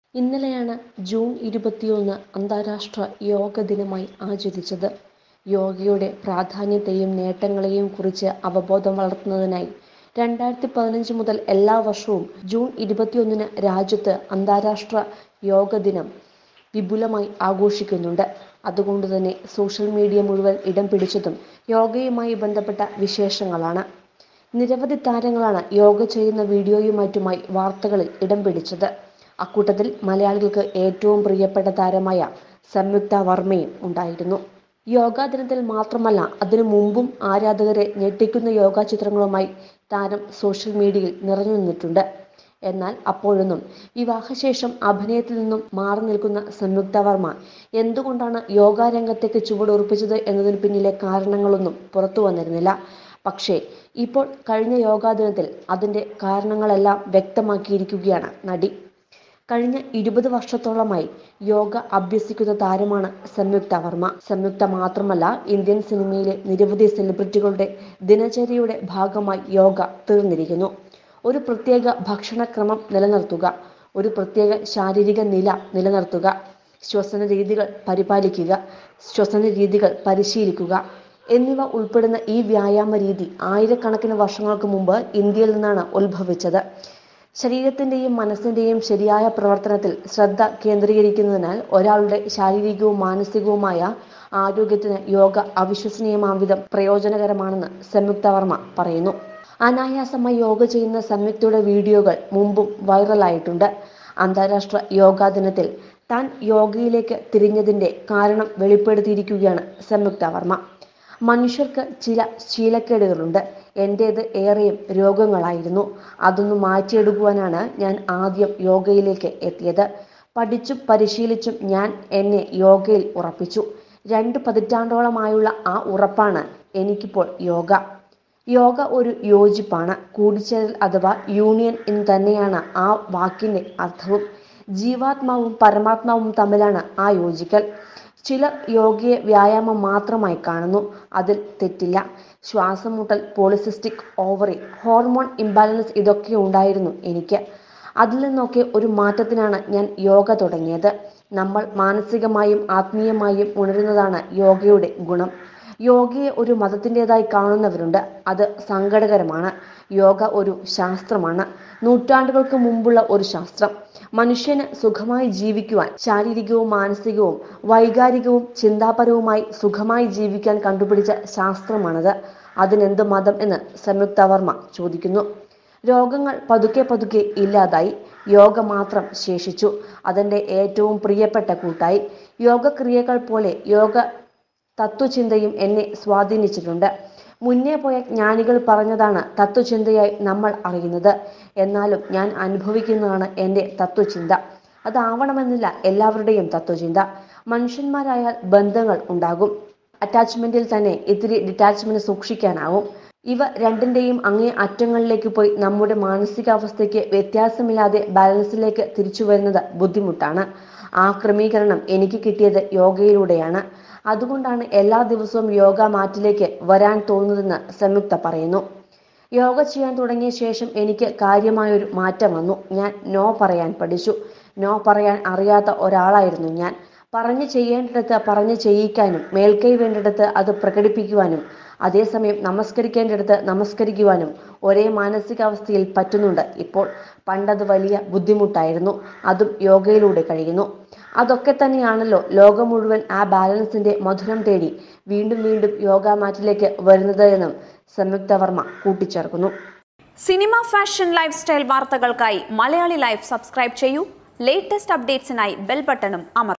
ഇന്നലെയാണ് ജൂൺ ഇരുപത്തിയൊന്ന് അന്താരാഷ്ട്ര യോഗ ദിനമായി ആചരിച്ചത് യോഗയുടെ പ്രാധാന്യത്തെയും നേട്ടങ്ങളെയും കുറിച്ച് അവബോധം വളർത്തുന്നതിനായി രണ്ടായിരത്തി പതിനഞ്ച് മുതൽ എല്ലാ വർഷവും ജൂൺ ഇരുപത്തിയൊന്നിന് രാജ്യത്ത് അന്താരാഷ്ട്ര യോഗ ദിനം വിപുലമായി ആഘോഷിക്കുന്നുണ്ട് അതുകൊണ്ട് തന്നെ സോഷ്യൽ മീഡിയ മുഴുവൻ ഇടം പിടിച്ചതും യോഗയുമായി ബന്ധപ്പെട്ട വിശേഷങ്ങളാണ് നിരവധി താരങ്ങളാണ് യോഗ ചെയ്യുന്ന വീഡിയോയും മറ്റുമായി വാർത്തകളിൽ ഇടം പിടിച്ചത് അക്കൂട്ടത്തിൽ മലയാളികൾക്ക് ഏറ്റവും പ്രിയപ്പെട്ട താരമായ സംയുക്ത വർമ്മയും ഉണ്ടായിരുന്നു യോഗാ ദിനത്തിൽ മാത്രമല്ല അതിനു മുമ്പും ആരാധകരെ ഞെട്ടിക്കുന്ന യോഗാ ചിത്രങ്ങളുമായി താരം സോഷ്യൽ മീഡിയയിൽ നിറഞ്ഞു നിന്നിട്ടുണ്ട് എന്നാൽ അപ്പോഴൊന്നും വിവാഹശേഷം അഭിനയത്തിൽ നിന്നും മാറി നിൽക്കുന്ന സംയുക്ത വർമ്മ എന്തുകൊണ്ടാണ് യോഗാ രംഗത്തേക്ക് ചുവടുറപ്പിച്ചത് എന്നതിന് പിന്നിലെ കാരണങ്ങളൊന്നും പുറത്തു വന്നിരുന്നില്ല പക്ഷേ ഇപ്പോൾ കഴിഞ്ഞ യോഗാ ദിനത്തിൽ അതിൻ്റെ കാരണങ്ങളെല്ലാം വ്യക്തമാക്കിയിരിക്കുകയാണ് നടി കഴിഞ്ഞ ഇരുപത് വർഷത്തോളമായി യോഗ അഭ്യസിക്കുന്ന താരമാണ് സംയുക്ത വർമ്മ സംയുക്ത മാത്രമല്ല ഇന്ത്യൻ സിനിമയിലെ നിരവധി സെലിബ്രിറ്റികളുടെ ദിനചര്യയുടെ ഭാഗമായി യോഗ തീർന്നിരിക്കുന്നു ഒരു പ്രത്യേക ഭക്ഷണക്രമം നിലനിർത്തുക ഒരു പ്രത്യേക ശാരീരിക നില നിലനിർത്തുക ശ്വസന രീതികൾ പരിപാലിക്കുക ശ്വസന രീതികൾ പരിശീലിക്കുക എന്നിവ ഉൾപ്പെടുന്ന ഈ വ്യായാമ രീതി ആയിരക്കണക്കിന് വർഷങ്ങൾക്ക് മുമ്പ് ഇന്ത്യയിൽ നിന്നാണ് ഉത്ഭവിച്ചത് ശരീരത്തിന്റെയും മനസ്സിന്റെയും ശരിയായ പ്രവർത്തനത്തിൽ ശ്രദ്ധ കേന്ദ്രീകരിക്കുന്നതിനാൽ ഒരാളുടെ ശാരീരികവും മാനസികവുമായ ആരോഗ്യത്തിന് യോഗ അവിശ്വസനീയമാം വിധം പ്രയോജനകരമാണെന്ന് സംയുക്ത വർമ്മ പറയുന്നു അനായാസമായി യോഗ ചെയ്യുന്ന സംയുക്തയുടെ വീഡിയോകൾ മുമ്പും വൈറലായിട്ടുണ്ട് അന്താരാഷ്ട്ര യോഗാ ദിനത്തിൽ താൻ യോഗയിലേക്ക് തിരിഞ്ഞതിന്റെ കാരണം വെളിപ്പെടുത്തിയിരിക്കുകയാണ് സംയുക്ത വർമ്മ മനുഷ്യർക്ക് ചില ശീലക്കേടുകളുണ്ട് എൻ്റേത് ഏറെയും രോഗങ്ങളായിരുന്നു അതൊന്ന് മാറ്റിയെടുക്കുവാനാണ് ഞാൻ ആദ്യം യോഗയിലേക്ക് എത്തിയത് പഠിച്ചും പരിശീലിച്ചും ഞാൻ എന്നെ യോഗയിൽ ഉറപ്പിച്ചു രണ്ട് പതിറ്റാണ്ടോളമായുള്ള ആ ഉറപ്പാണ് എനിക്കിപ്പോൾ യോഗ യോഗ ഒരു യോജിപ്പാണ് കൂടിച്ചേരൽ അഥവാ യൂണിയൻ എന്ന് തന്നെയാണ് ആ വാക്കിന്റെ അർത്ഥവും ജീവാത്മാവും പരമാത്മാവും തമ്മിലാണ് ആ യോജിക്കൽ ചിലർ യോഗയെ വ്യായാമം മാത്രമായി കാണുന്നു അതിൽ തെറ്റില്ല ശ്വാസം മുട്ടൽ പോളിസിസ്റ്റിക് ഓവറി ഹോർമോൺ ഇംബാലൻസ് ഇതൊക്കെ ഉണ്ടായിരുന്നു എനിക്ക് അതിൽ നിന്നൊക്കെ ഒരു മാറ്റത്തിനാണ് ഞാൻ യോഗ തുടങ്ങിയത് നമ്മൾ മാനസികമായും ആത്മീയമായും ഉണരുന്നതാണ് യോഗയുടെ ഗുണം യോഗയെ ഒരു മതത്തിൻ്റെതായി കാണുന്നവരുണ്ട് അത് സങ്കടകരമാണ് യോഗ ഒരു ശാസ്ത്രമാണ് നൂറ്റാണ്ടുകൾക്ക് മുമ്പുള്ള ഒരു ശാസ്ത്രം മനുഷ്യന് സുഖമായി ജീവിക്കുവാൻ ശാരീരികവും മാനസികവും വൈകാരികവും ചിന്താപരവുമായി സുഖമായി ജീവിക്കാൻ കണ്ടുപിടിച്ച ശാസ്ത്രമാണത് അതിനെന്ത് മതം എന്ന് സംയുക്ത വർമ്മ ചോദിക്കുന്നു രോഗങ്ങൾ പതുക്കെ പതുക്കെ ഇല്ലാതായി യോഗ മാത്രം ശേഷിച്ചു അതെന്റെ ഏറ്റവും പ്രിയപ്പെട്ട കൂട്ടായി യോഗക്രിയകൾ പോലെ യോഗ തത്വചിന്തയും എന്നെ സ്വാധീനിച്ചിട്ടുണ്ട് മുന്നേ പോയ ജ്ഞാനികൾ പറഞ്ഞതാണ് തത്വചിന്തയായി നമ്മൾ അറിയുന്നത് എന്നാലും ഞാൻ അനുഭവിക്കുന്നതാണ് എൻ്റെ തത്വചിന്ത അതാവണമെന്നില്ല എല്ലാവരുടെയും തത്വചിന്ത മനുഷ്യന്മാരായാൽ ബന്ധങ്ങൾ ഉണ്ടാകും അറ്റാച്ച്മെന്റിൽ തന്നെ ഇത്തിരി ഡിറ്റാച്ച്മെന്റ് സൂക്ഷിക്കാനാവും ഇവ രണ്ടിന്റെയും അങ്ങേ അറ്റങ്ങളിലേക്ക് പോയി നമ്മുടെ മാനസികാവസ്ഥയ്ക്ക് വ്യത്യാസമില്ലാതെ ബാലൻസിലേക്ക് തിരിച്ചു വരുന്നത് ബുദ്ധിമുട്ടാണ് ആ ക്രമീകരണം എനിക്ക് കിട്ടിയത് യോഗയിലൂടെയാണ് അതുകൊണ്ടാണ് എല്ലാ ദിവസവും യോഗ മാറ്റിലേക്ക് വരാൻ തോന്നുന്നതെന്ന് സംയുക്ത പറയുന്നു യോഗ ചെയ്യാൻ തുടങ്ങിയ ശേഷം എനിക്ക് കാര്യമായൊരു മാറ്റം വന്നു ഞാൻ നോ പറയാൻ പഠിച്ചു നോ പറയാൻ അറിയാത്ത ഒരാളായിരുന്നു ഞാൻ പറഞ്ഞു ചെയ്യേണ്ടിടത്ത് പറഞ്ഞു ചെയ്യിക്കാനും മേൽക്കൈ വേണ്ടിടത്ത് അത് പ്രകടിപ്പിക്കുവാനും അതേസമയം നമസ്കരിക്കേണ്ടിടത്ത് നമസ്കരിക്കുവാനും ഒരേ മാനസികാവസ്ഥയിൽ പറ്റുന്നുണ്ട് ഇപ്പോൾ പണ്ടത് വലിയ ബുദ്ധിമുട്ടായിരുന്നു അതും യോഗയിലൂടെ കഴിയുന്നു അതൊക്കെ തന്നെയാണല്ലോ ലോകം മുഴുവൻ ആ ബാലൻസിന്റെ മധുരം തേടി വീണ്ടും വീണ്ടും യോഗ മാറ്റിലേക്ക് വരുന്നത് എന്നും സംയുക്ത വർമ്മ കൂട്ടിച്ചേർക്കുന്നു സിനിമ ഫാഷൻ ലൈഫ് സ്റ്റൈൽ വാർത്തകൾക്കായി മലയാളി ലൈഫ് സബ്സ്ക്രൈബ് ചെയ്യൂ ലേറ്റസ്റ്റ് അപ്ഡേറ്റ്സിനായി ബെൽ ബട്ടണും അമർ